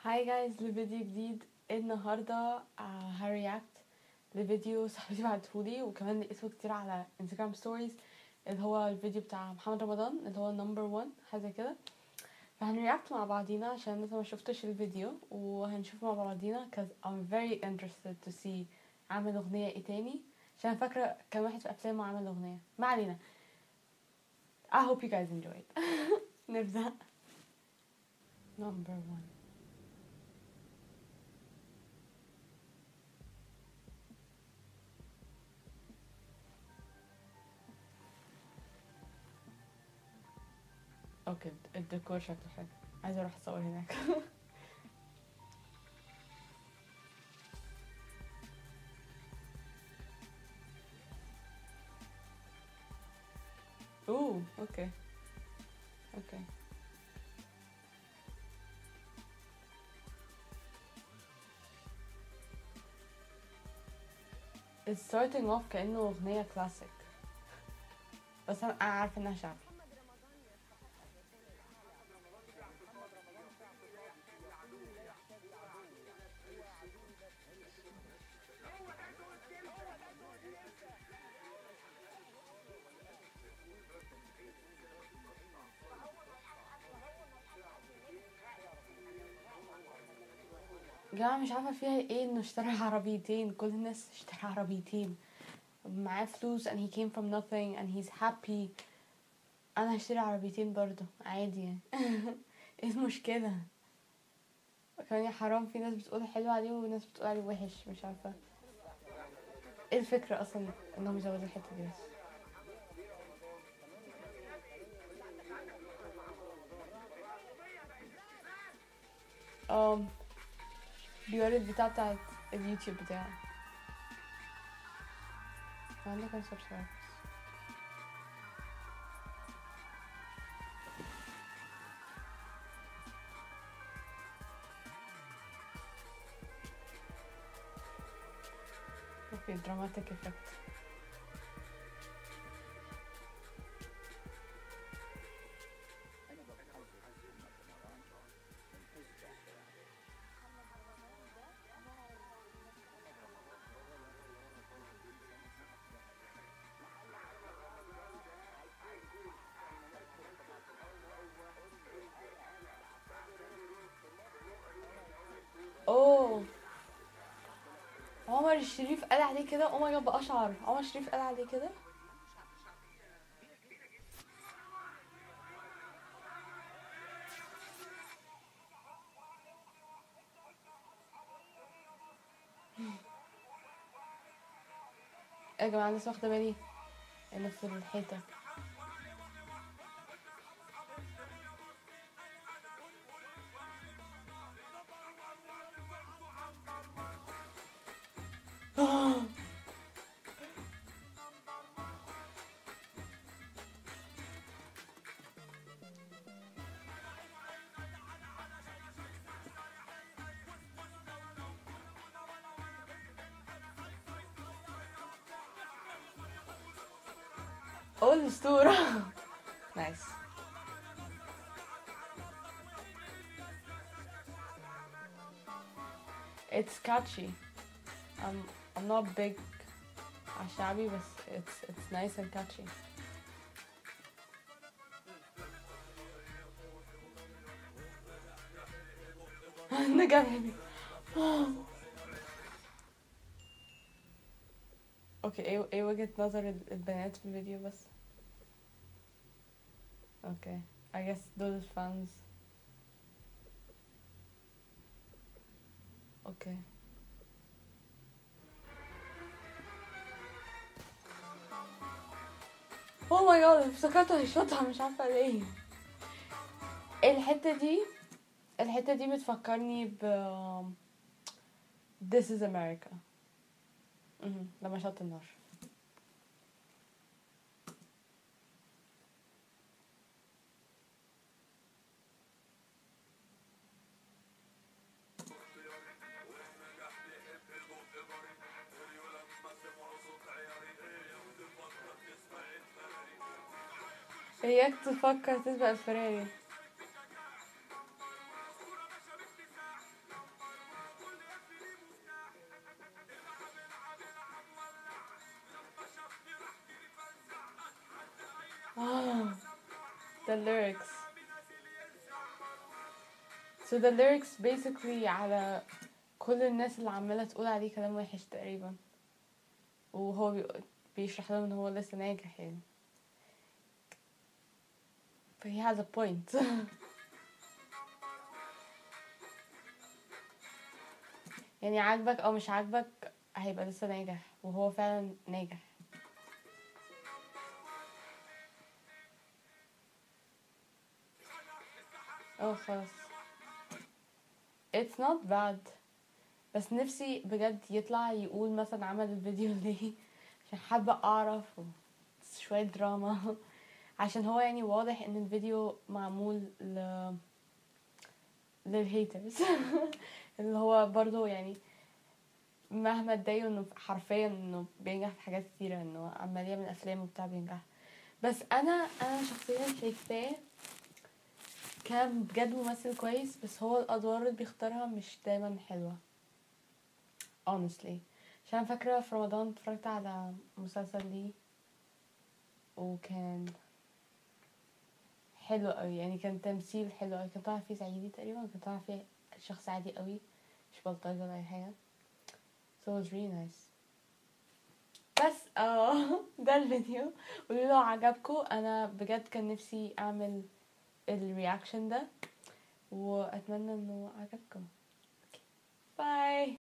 هاي جايز لفيديو جديد النهاردة هرياكت لفيديو صاحبتي بعتهولي وكمان لقيته كتير على انستجرام ستوريز اللي هو الفيديو بتاع محمد رمضان اللي هو نمبر 1 حاجة زي كده فهنرياكت مع بعضينا عشان لسه ما شفتش الفيديو وهنشوف مع بعضينا cause I'm very interested to see عامل اغنية ايه تاني عشان فاكرة كان واحد في افلامه عمل اغنية ما علينا I hope you guys enjoyed نبدأ number one اوكي الديكور شكله حلو عايزه اروح اصور هناك اوه اوكي اوكي It's starting off كأنه أغنية كلاسيك بس أنا أنا عارفة إنها شعبي يا جماعة مش عارفة فيها ايه انه اشترى عربيتين كل الناس اشترى عربيتين معاه فلوس and he came from nothing and he's happy انا هشتري عربيتين برضو عادي يعني ايه المشكلة كمان يا حرام في ناس بتقول حلو عليه وناس بتقول عليه وحش مش عارفة ايه الفكرة اصلا انهم يزودوا الحتة دي بس um, بيوري البتاع بتاعت اليوتيوب بتاعه عندك كام سبسكرايبرز اوكي دراماتيك افكت اوه عمر الشريف قال عليه كده او ماي جاد بأشعر عمر الشريف قال عليه كده يا جماعة لسه واخدة بالي اللي في الحيطة اوه الأسطورة نايس It's catchy. I'm I'm not big على الشعبي بس it's it's nice and catchy. نجمني اوكي ايه ايه وجهة نظر ال- البنات في الفيديو بس اوكي I guess دول الفانز اوكي اوه ماي جاد افتكرت هيشوطها مش عارفه ليه الحته دي الحته دي بتفكرني ب This is America مهم. لما شط النار اياك تفكر تسبق الفراري the lyrics so the lyrics basically على كل الناس اللي عمالة تقول عليه كلام وحش تقريبا وهو بي- بيشرح لهم ان هو لسه ناجح يعني ف he has a point يعني عاجبك او مش عاجبك هيبقى لسه ناجح وهو فعلا ناجح اه خلاص it's not bad بس نفسي بجد يطلع يقول مثلا عمل الفيديو ليه عشان حابة اعرف و- شوية دراما عشان هو يعني واضح ان الفيديو معمول ل للهيترز اللي هو برضو يعني مهما اتضايقوا انه حرفيا انه بينجح في حاجات كتيرة انه عمال يعمل افلام وبتاع بينجح بس انا انا شخصيا شايفاه كان بجد ممثل كويس بس هو الادوار اللي بيختارها مش دايما حلوة honestly عشان فاكرة في رمضان اتفرجت على مسلسل ليه وكان حلو قوي يعني كان تمثيل حلو قوي كان طالع فيه صعيدي تقريبا كان طالع فيه شخص عادي قوي مش بلطجي ولا اي حاجة so it was really nice بس اه ده الفيديو قولوا لو عجبكم انا بجد كان نفسي اعمل الرياكشن ده واتمنى انه عجبكم باي